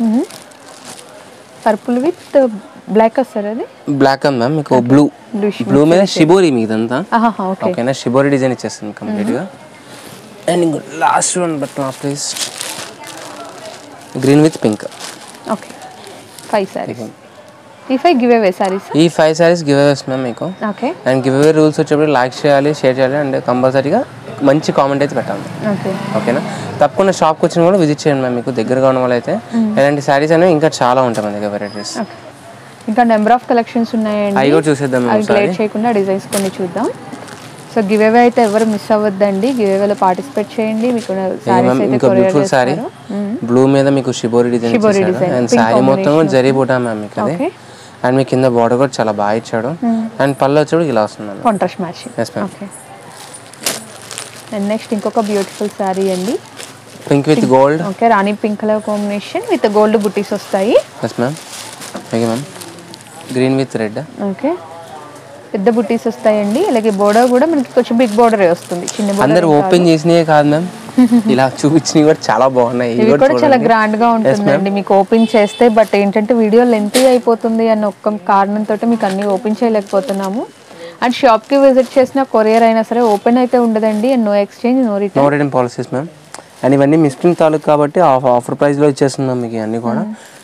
S3: purple with black వస్తారు అది
S2: బ్లాక్ మ్యామ్ మీకు బ్లూ
S3: బ్లూ
S2: బ్లూ మీద షిబోరి మీదంతా
S3: ఆహా ఓకే
S2: ఓకేనా షిబోరి డిజైన్ ఇచ్చేస్తుంది కంప్లీట్గా అండ్ ఇంకో last one but not least green with pink
S3: okay five saris ఈ ఫైవ్ గివ్ అవే సారీస్
S2: ఈ five saris giveaways ma'am మీకు
S3: okay
S2: and giveaway rules వచ్చేప్పుడు లైక్ చేయాలి షేర్ చేయాలి అండ్ కంపల్సరీగా మంచి కామెంట్ అయితే పెట్టాలి
S3: ఓకే
S2: ఓకేనా తప్పకుండా షాప్కి వచ్చిన కూడా విజిట్ చేయండి మ్యామ్ మీకు దగ్గరగా ఉన్న వాళ్ళైతే ఇలాంటి శారీస్ అనేవి ఇంకా చాలా ఉంటాయి మన దగ్గర వెరైటీస్
S3: ఓకే ఇంకా నెంబర్ ఆఫ్ కలెక్షన్స్ ఉన్నాయండి
S2: అవి కూడా చూసేద్దాం
S3: అవి లేట్ చేయకుండా డిజైన్స్ కొన్ని చూద్దాం సో గివ్ అవే అయితే ఎవరు మిస్ అవ్వద్దండి గివ్ అవేలో పార్టిసిపేట్ చేయండి మీకు సారీస్
S2: మ్యామ్
S3: అయితే
S2: ఇంకో
S3: కొరియర్
S2: బ్యూటిఫుల్ శారీ బ్లూ మీద మీకు షిబోరి డిజైన్
S3: షిబోరి
S2: ఇచ్చేసాడు
S3: design,
S2: అండ్
S3: pink
S2: శారీ మొత్తం కూడా
S3: combination.
S2: జరీ బూటా మ్యామ్ మీకు అది
S3: ఓకే
S2: అండ్ మీ కింద బార్డర్ కూడా చాలా బాగా ఇచ్చాడు అండ్ పళ్ళు వచ్చేప్పుడు ఇలా వస్తుంది ma'am
S3: contrast matching
S2: yes ma'am
S3: okay and next ఇంకొక బ్యూటిఫుల్ శారీ అండి
S2: pink with gold
S3: okay rani pink colour combination with gold బుట్టీస్ వస్తాయి
S2: yes ma'am okay ma'am green with red
S3: okay పెద్ద బుట్టీస్ వస్తాయండి అలాగే బోర్డర్ కూడా మనకి కొంచెం బిగ్ బోర్డర్ వస్తుంది చిన్న
S2: అందరు
S3: బోర్డర్
S2: ఓపెన్ చేసినవే కాదు మ్యామ్ ఇలా చూపించినవి కూడా చాలా బాగున్నాయి ఇవి
S3: ఇవి
S2: కూడా
S3: కూడా చాలా
S2: చూడండి.
S3: గ్రాండ్ గా ఉంటుందండి మీకు ఓపెన్ చేస్తే బట్ ఏంటంటే వీడియో లెంత్ అయిపోతుంది అన్న ఒక్క కారణంతో మీకు అన్ని ఓపెన్ చేయలేకపోతున్నాము అండ్ షాప్ కి విజిట్ చేసిన కొరియర్ అయినా సరే ఓపెన్ అయితే ఉండదండి and no exchange no
S2: no
S3: return
S2: return policies ma'am and ఇవన్నీ మిస్ప్రింగ్ తాలూకు కాబట్టి ఆఫ్ ఆఫర్ ప్రైస్లో ఇచ్చేస్తున్నాం మీకు ఇవన్నీ కూడా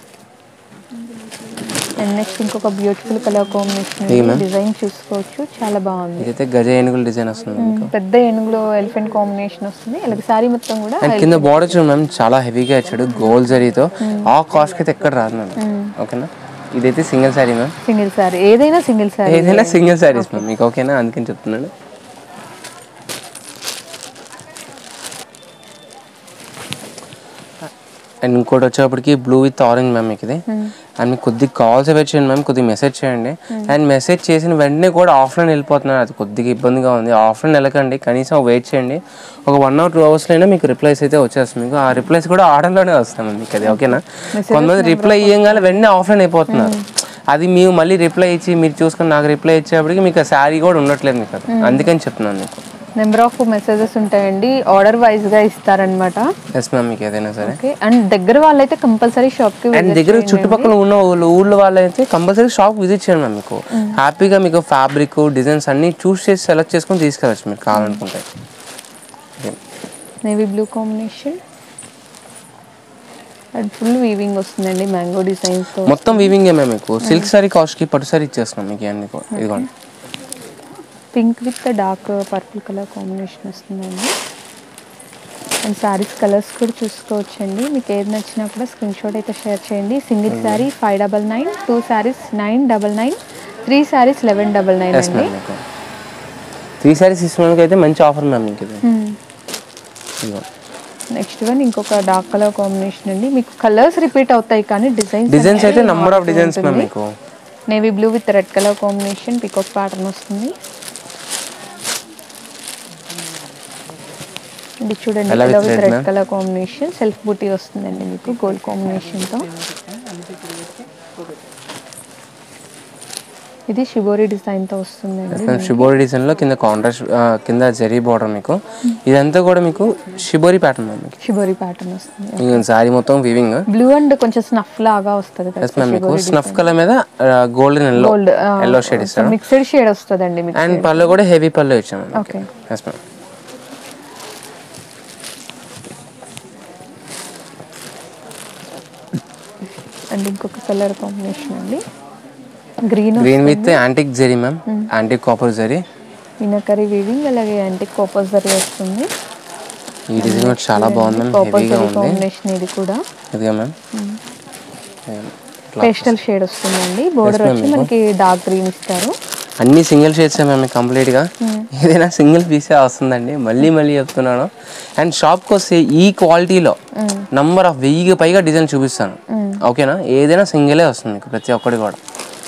S3: అండ్ నెక్స్ట్ ఇంకొక బ్యూటిఫుల్ కలర్ కాంబినేషన్
S2: ఇది ma'am.
S3: డిజైన్ చూసుకోవచ్చు చాలా బాగుంది
S2: ఇదైతే గజ ఏనుగుల డిజైన్ వస్తుంది మీకు
S3: పెద్ద ఏనుగులో ఎలిఫెంట్ కాంబినేషన్ వస్తుంది అలాగే సారీ మొత్తం కూడా
S2: అండ్ కింద బార్డర్ చూడండి మ్యామ్ చాలా హెవీగా ఇచ్చాడు గోల్డ్ జరీతో ఆ కాస్ట్కి అయితే ఎక్కడ రాదు మ్యామ్ ఓకేనా ఇదైతే single sari ma'am
S3: single sari ఏదైనా సింగిల్ సారీ
S2: ఏదైనా సింగిల్ శారీస్ మ్యామ్ మీకు ఓకేనా అందుకని చెప్తున్నాను అండ్ ఇంకోటి వచ్చేప్పటికి బ్లూ విత్ ఆరెంజ్ మ్యామ్ మీకు ఇది అండ్ మీకు కొద్దిగా కాల్స్ వెయిట్ చేయండి మ్యామ్ కొద్దిగా మెసేజ్ చేయండి అండ్ మెసేజ్ చేసిన వెంటనే కూడా ఆఫ్లైన్ వెళ్ళిపోతున్నారు అది కొద్దిగా ఇబ్బందిగా ఉంది ఆఫ్లైన్ వెళ్ళకండి కనీసం వెయిట్ చేయండి ఒక వన్ అవర్ టూ అవర్స్లో మీకు రిప్లైస్ అయితే వచ్చేస్తుంది మీకు ఆ రిప్లైస్ కూడా ఆర్డర్లోనే వస్తాయి మీకు అది ఓకేనా కొంతమంది రిప్లై ఇయ్యంగానే వెంటనే ఆఫ్లైన్ అయిపోతున్నారు అది మేము మళ్ళీ రిప్లై ఇచ్చి మీరు చూసుకొని నాకు రిప్లై ఇచ్చేప్పటికి మీకు ఆ శారీ కూడా ఉండట్లేదు మీకు అది అందుకని చెప్తున్నాను మీకు
S3: నెంబర్ ఆఫ్ మెసేజెస్ ఉంటాయండి ఆర్డర్ వైజ్ గా ఇస్తారనమాట
S2: ఎస్ మ్యామ్ మీకు ఏదైనా సరే
S3: ఓకే అండ్ దగ్గర వాళ్ళైతే కంపల్సరీ షాప్ కి
S2: అండ్ దగ్గర చుట్టుపక్కల ఉన్న ఊళ్ళో ఊళ్ళో వాళ్ళైతే కంపల్సరీ షాప్ విజిట్ చేయండి మ్యామ్ మీకు హ్యాపీగా మీకు ఫ్యాబ్రిక్ డిజైన్స్ అన్ని చూస్ చేసి సెలెక్ట్ చేసుకొని తీసుకెళ్ళచ్చు మీరు కావాలనుకుంటే
S3: navy blue combination and full weaving వస్తుందండి మ్యాంగో డిజైన్స్ తో
S2: మొత్తం వీవింగ్ ఏమే మీకు సిల్క్ సారీ కాస్ట్ కి పట్టు సారీ ఇచ్చేస్తున్నాం మీకు అన్ని కూడా. ఇదిగోండి
S3: pink with dark purple colour combination వస్తుందండి అండ్ శారీస్ కలర్స్ కూడా చూసుకోవచ్చండి మీకు ఏది నచ్చినా కూడా స్క్రీన్ షాట్ అయితే షేర్ చేయండి single sari five double nine two saris nine double nine three saris eleven double nine
S2: yes
S3: అండి
S2: మ్యామ్ మీకు త్రీ సారీస్ తీసుకున్నానికి అయితే మంచి ఆఫర్ మ్యామ్ మీకు ఇది ఇదిగోండి
S3: నెక్స్ట్ వన్ ఇంకొక డార్క్ కలర్ కాంబినేషన్ అండి మీకు కలర్స్ రిపీట్ అవుతాయి కానీ డిజైన్స్
S2: డిజైన్స్ అయితే నంబర్ ఆఫ్ డిజైన్స్ మ్యామ్ మీకు
S3: navy blue with red colour combination peacock pattern వస్తుంది ఇది చూడండి
S2: Yellow with
S3: yellow with
S2: red,
S3: red
S2: ma'am.
S3: Colour combination self బుటీ వస్తుందండి మీకు గోల్డ్ కాంబినేషన్ తో ఇది షిబోరి డిజైన్ తో వస్తుందండి
S2: షిబోరి డిజైన్ లో కింద కాంట్రాస్ట్ కింద జరీ బార్డర్ మీకు ఇదంతా కూడా మీకు షిబోరి ప్యాటర్న్ మ్యామ్ మీకు
S3: షిబోరి ప్యాటర్న్ వస్తుంది
S2: ఈ సారీ మొత్తం వీవింగ్
S3: బ్లూ అండ్ కొంచెం స్నఫ్ లాగా వస్తుంది
S2: ఎస్ మ్యామ్ మీకు స్నఫ్ కలర్ మీద golden yellow
S3: gold
S2: yellow shade ఇస్తాడు
S3: మిక్స్డ్ షేడ్ వస్తుందండి మీకు
S2: అండ్ పళ్ళు కూడా హెవీ పళ్ళు ఇచ్చాము
S3: ఓకే
S2: ఎస్ మ్యామ్
S3: అండ్ ఇంకొక కలర్ కాంబినేషన్ అండి green
S2: green with antique zari ma'am antique copper zari
S3: వినకరీ వీవింగ్ అలాగే యాంటిక్ కాపర్ జరీ వస్తుంది
S2: ఈ డిజైన్ కూడా చాలా బాగుంది మ్యామ్
S3: కాపర్
S2: హెవీగా
S3: జరీ
S2: ఉంది
S3: కాంబినేషన్ ఇది కూడా
S2: ఇదిగా మ్యామ్
S3: పేస్టల్ షేడ్ వస్తుందండి బోర్డర్ వచ్చి మనకి డార్క్ గ్రీన్ ఇస్తారు
S2: అన్ని సింగిల్ షేడ్స్ మ్యామ్ కంప్లీట్ గా ఏదైనా సింగిల్ పీసే వస్తుందండి మళ్ళీ మళ్ళీ చెప్తున్నాను అండ్ షాప్కి వస్తే ఈ క్వాలిటీలో నంబర్ ఆఫ్ వెయ్యికి పైగా డిజైన్ చూపిస్తాను ఓకేనా ఏదైనా సింగిలే వస్తుంది మీకు ప్రతి ఒక్కటి కూడా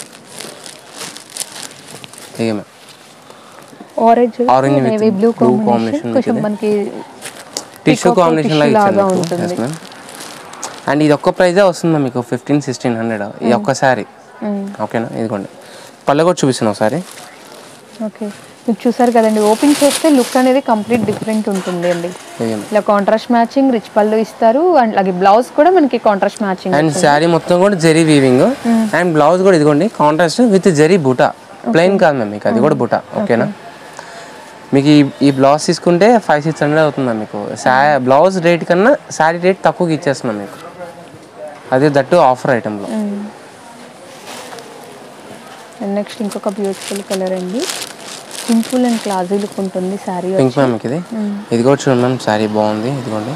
S2: ఇక ma'am
S3: orange
S2: Orange with
S3: navy blue
S2: blue
S3: combination
S2: combination
S3: కొంచెం
S2: మీకు
S3: మనకి
S2: టిష్యూ
S3: Peacock
S2: కాంబినేషన్
S3: tissue
S2: లాగా
S3: లాగా
S2: ఇచ్చాను
S3: ఉంటుంది.
S2: మ్యామ్ అండ్ ఇది ఒక్క ప్రైజే వస్తుంది మీకు ఫిఫ్టీన్ సిక్స్టీన్ హండ్రెడ్ ఈ ఒక్క శారీ ఓకేనా ఇదిగోండి పళ్ళు కూడా చూపిస్తాను ఒకసారి
S3: ఓకే మీకు చూసారు కదండి ఓపెన్ చేస్తే లుక్ అనేది కంప్లీట్ డిఫరెంట్ ఉంటుంది అండి
S2: ఇదిగో మ్యామ్.
S3: ఇలా కాంట్రాస్ట్ మ్యాచింగ్ రిచ్ పళ్ళు ఇస్తారు అండ్ అలాగే బ్లౌజ్ కూడా మనకి కాంట్రాస్ట్ మ్యాచింగ్
S2: అండ్ శారీ మొత్తం కూడా జరీ వీవింగ్ అండ్ బ్లౌజ్ కూడా ఇదిగోండి కాంట్రాస్ట్ విత్ జరీ బుటా ప్లెయిన్ కాదు మ్యామ్ మీకు అది కూడా బుటా ఓకేనా మీకు ఈ ఈ బ్లౌజ్ తీసుకుంటే ఫైవ్ సిక్స్ హండ్రెడ్ అవుతుంది మ్యామ్ మీకు శా బ్లౌజ్ రేట్ కన్నా శారీ రేట్ తక్కువకి ఇచ్చేస్తున్నాం మీకు అది దట్టు ఆఫర్ ఐటెంలో
S3: అండ్ నెక్స్ట్ ఇంకొక బ్యూటిఫుల్ కలర్ అండి సింపుల్ అండ్ క్లాజీ లుక్ ఉంటుంది శారీ
S2: పింక్ మ్యామ్ మీకు ఇది ఇది కూడా చూడండి మ్యామ్ శారీ బాగుంది ఇదిగోండి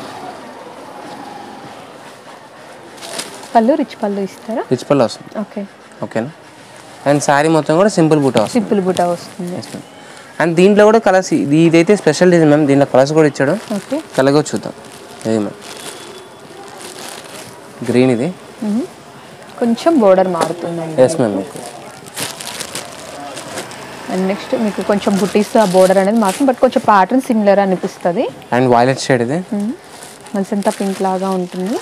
S3: పళ్ళు రిచ్ పళ్ళు ఇస్తారా
S2: రిచ్ పళ్ళు వస్తుంది
S3: ఓకే
S2: ఓకేనా అండ్ శారీ మొత్తం కూడా సింపుల్ బుటా వస్తుంది
S3: సింపుల్ బుటా వస్తుంది
S2: Yes, ma'am. అండ్ దీంట్లో కూడా కలర్స్ ఇది ఇదైతే స్పెషల్ డిజైన్ మ్యామ్ దీంట్లో కలర్స్ కూడా ఇచ్చాడు
S3: ఓకే
S2: కలర్ కూడా చూద్దాం ఇది మ్యామ్ గ్రీన్ ఇది
S3: కొంచెం బోర్డర్ మారుతుందండి
S2: ఎస్ మ్యామ్ మీకు
S3: అండ్ నెక్స్ట్ మీకు కొంచెం బుటీస్ ఆ బోర్డర్ అనేది మాత్రం బట్ కొంచెం ప్యాటర్న్ సిమిలర్ అనిపిస్తుంది
S2: అండ్ వైలెట్ షేడ్ ఇది
S3: మనసంతా పింక్ లాగా ఉంటుంది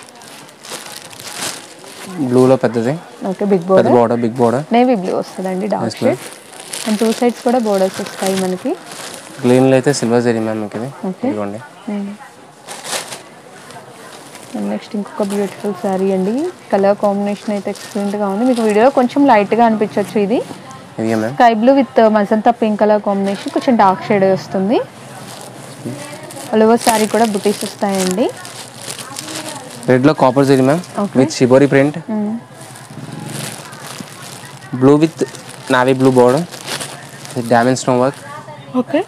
S2: బ్లూలో పెద్దది
S3: ఓకే బిగ్
S2: పెద్ద
S3: border
S2: border big border
S3: navy blue వస్తుందండి dark shade and two sides కూడా బోర్డర్స్ వస్తాయి మనకి
S2: గ్రీన్లో అయితే సిల్వర్ జరీ మ్యామ్ మీకు ఇది
S3: Okay.
S2: ఇదిగోండి
S3: అండ్ నెక్స్ట్ ఇంకొక బ్యూటిఫుల్ శారీ అండి కలర్ కాంబినేషన్ అయితే ఎక్సలెంట్గా ఉంది మీకు వీడియోలో కొంచెం లైట్గా అనిపించవచ్చు ఇది
S2: ఇది ma'am
S3: sky blue with magenta pink colour combination కొంచెం డార్క్ షేడ్ వస్తుంది ఆల్ ఓవర్ శారీ కూడా బుటీస్ వస్తాయండి
S2: రెడ్లో copper zari ma'am
S3: Okay.
S2: With shibori print blue with navy blue border with diamond stone work
S3: okay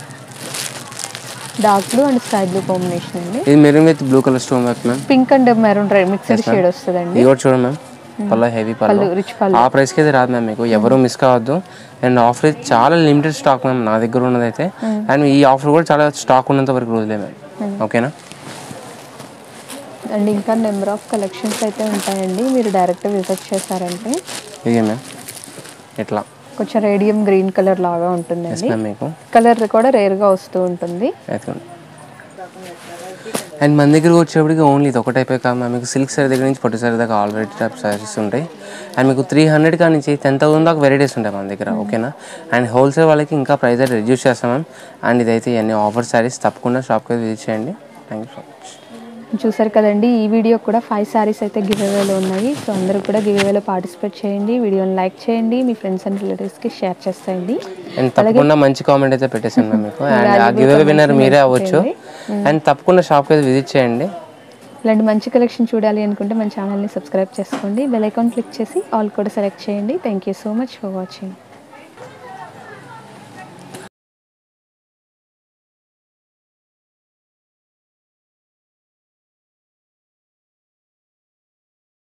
S3: dark blue and sky blue combination అండి
S2: ఇది maroon with blue colour stone work ma'am
S3: pink and maroon red mixer shade వస్తుందండి
S2: ఇది కూడా చూడండి ma'am పళ్ళు heavy పళ్ళు
S3: పళ్ళు rich పళ్ళు
S2: ఆ ప్రైస్కి అయితే రాదు మ్యామ్ మీకు ఎవరు మిస్ కావద్దు అండ్ ఆఫర్ అయితే చాలా లిమిటెడ్ స్టాక్ మ్యామ్ నా దగ్గర ఉన్నదైతే అండ్ ఈ ఆఫర్ కూడా చాలా స్టాక్ ఉన్నంత వరకు రోజులే మ్యామ్ ఓకేనా
S3: అండ్ ఇంకా నెంబర్ ఆఫ్ కలెక్షన్స్ అయితే ఉంటాయండి మీరు డైరెక్ట్ విజిట్ చేశారంటే
S2: ఇదే మ్యామ్ ఇట్లా
S3: కొంచెం రేడియం గ్రీన్ కలర్ లాగా
S2: ఎస్
S3: ఉంటుందండి
S2: మ్యామ్ మీకు
S3: కలర్ కూడా రేర్గా వస్తూ ఉంటుంది
S2: అయితే అండ్ మన దగ్గరకు వచ్చేప్పటికి ఓన్లీ ఇది ఒక టైపే కాదు మ్యామ్ మీకు సిల్క్ సారీ దగ్గర నుంచి పొట్టి సారీ దాకా ఆల్రెడీ టైప్ సారీస్ ఉంటాయి అండ్ మీకు త్రీ హండ్రెడ్ కా నుంచి టెన్ థౌసండ్ దాకా వెరైటీస్ ఉంటాయి మన దగ్గర ఓకేనా అండ్ హోల్సేల్ వాళ్ళకి ఇంకా ప్రైస్ అయితే రెడ్యూస్ చేస్తాం మ్యామ్ అండ్ ఇదైతే ఇవన్నీ ఆఫర్ సారీస్ తప్పకుండా షాప్కి అయితే విజిట్ చేయండి థ్యాంక్ యూ సో మచ్
S3: చూసారు కదండి ఈ వీడియో కూడా ఫైవ్ సారీస్ అయితే గివ్ అవేలో ఉన్నాయి సో అందరూ కూడా గివ్ అవేలో పార్టిసిపేట్ చేయండి వీడియోని లైక్ చేయండి మీ ఫ్రెండ్స్ అండ్ రిలేటివ్స్కి షేర్ చేసేయండి
S2: అండ్ తప్పకుండా మంచి కామెంట్ అయితే పెట్టేసాను మ్యామ్ మీకు అండ్ ఆ గివ్ విన్నర్ మీరే అవ్వచ్చు అండ్ తప్పకుండా షాప్కి అయితే విజిట్ చేయండి
S3: ఇలాంటి మంచి కలెక్షన్ చూడాలి అనుకుంటే మన ఛానల్ని సబ్స్క్రైబ్ చేసుకోండి బెల్ ఐకాన్ క్లిక్ చేసి ఆల్ కూడా సెలెక్ట్ చేయండి thank you so much for watching